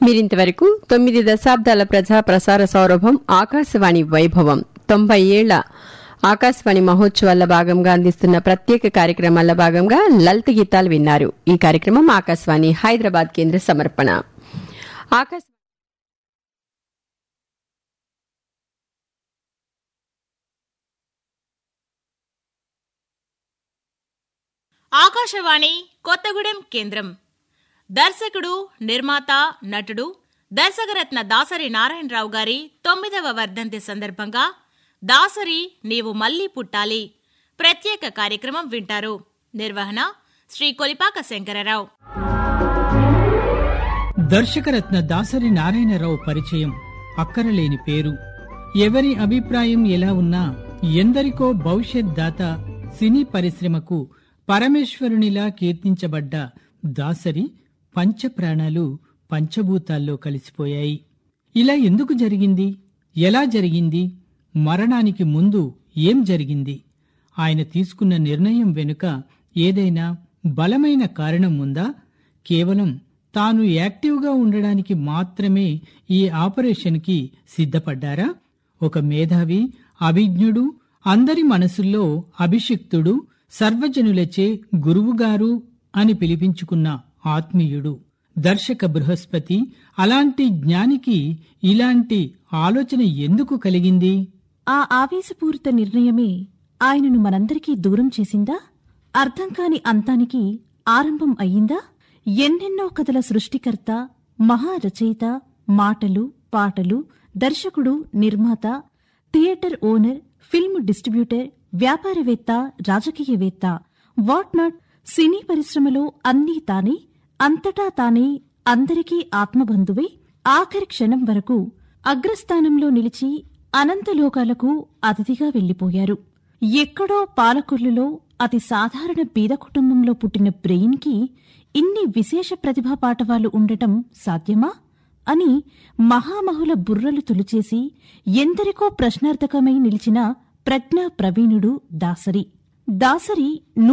మీరింతవరకు తొమ్మిది దశాబ్దాల ప్రజా ప్రసార సౌరభం ఆకాశవాణి వైభవం తొంభై ఏళ్ల ఆకాశవాణి మహోత్సవాల్లో భాగంగా అందిస్తున్న ప్రత్యేక కార్యక్రమాల్లో భాగంగా లలిత గీతాలు విన్నారు ఈ కార్యక్రమం ఆకాశవాణి హైదరాబాద్ కేంద్ర సమర్పణ ఆకాశ ఆకాశవాణి కొత్తగూడెం కేంద్రం దర్శకుడు నిర్మాత నటుడు దర్శకరత్న దాసరి నారాయణరావు గారి తొమ్మిదవ వర్ధంతి సందర్భంగా దాసరి నీవు మళ్లీ పుట్టాలి ప్రత్యేక కార్యక్రమం వింటారు నిర్వహణ శ్రీ కొలిపాక శంకరరావు దర్శకరత్న దాసరి నారాయణరావు పరిచయం అక్కరలేని పేరు ఎవరి అభిప్రాయం ఎలా ఉన్నా ఎందరికో భవిష్యత్ దాత సినీ పరిశ్రమకు పరమేశ్వరునిలా కీర్తించబడ్డ దాసరి పంచప్రాణాలు పంచభూతాల్లో కలిసిపోయాయి ఇలా ఎందుకు జరిగింది ఎలా జరిగింది మరణానికి ముందు ఏం జరిగింది ఆయన తీసుకున్న నిర్ణయం వెనుక ఏదైనా బలమైన కారణం ఉందా కేవలం తాను యాక్టివ్గా ఉండడానికి మాత్రమే ఈ ఆపరేషన్కి సిద్ధపడ్డారా ఒక మేధావి అభిజ్ఞుడు అందరి మనసుల్లో అభిషిక్తుడు సర్వజనులచే గురువుగారు అని పిలిపించుకున్న ఆత్మీయుడు దర్శక బృహస్పతి అలాంటి జ్ఞానికి ఇలాంటి ఆలోచన ఎందుకు కలిగింది ఆ ఆవేశపూరిత నిర్ణయమే ఆయనను మనందరికీ దూరం చేసిందా అర్థం కాని అంతానికి ఆరంభం అయ్యిందా ఎన్నెన్నో కథల సృష్టికర్త మహారచయిత మాటలు పాటలు దర్శకుడు నిర్మాత థియేటర్ ఓనర్ ఫిల్మ్ డిస్ట్రిబ్యూటర్ వ్యాపారవేత్త రాజకీయవేత్త వాట్ నాట్ సినీ పరిశ్రమలో అన్నీ తానే అంతటా తానే అందరికీ ఆత్మబంధువై ఆఖరి క్షణం వరకు అగ్రస్థానంలో నిలిచి అనంతలోకాలకు అతిథిగా వెళ్లిపోయారు ఎక్కడో పాలకొల్లులో అతి సాధారణ బీద కుటుంబంలో పుట్టిన బ్రెయిన్కి ఇన్ని విశేష ప్రతిభా పాటవాలు ఉండటం సాధ్యమా అని మహామహుల బుర్రలు తొలిచేసి ఎందరికో ప్రశ్నార్థకమై నిలిచిన ప్రజ్ఞా ప్రవీణుడు దాసరి దాసరి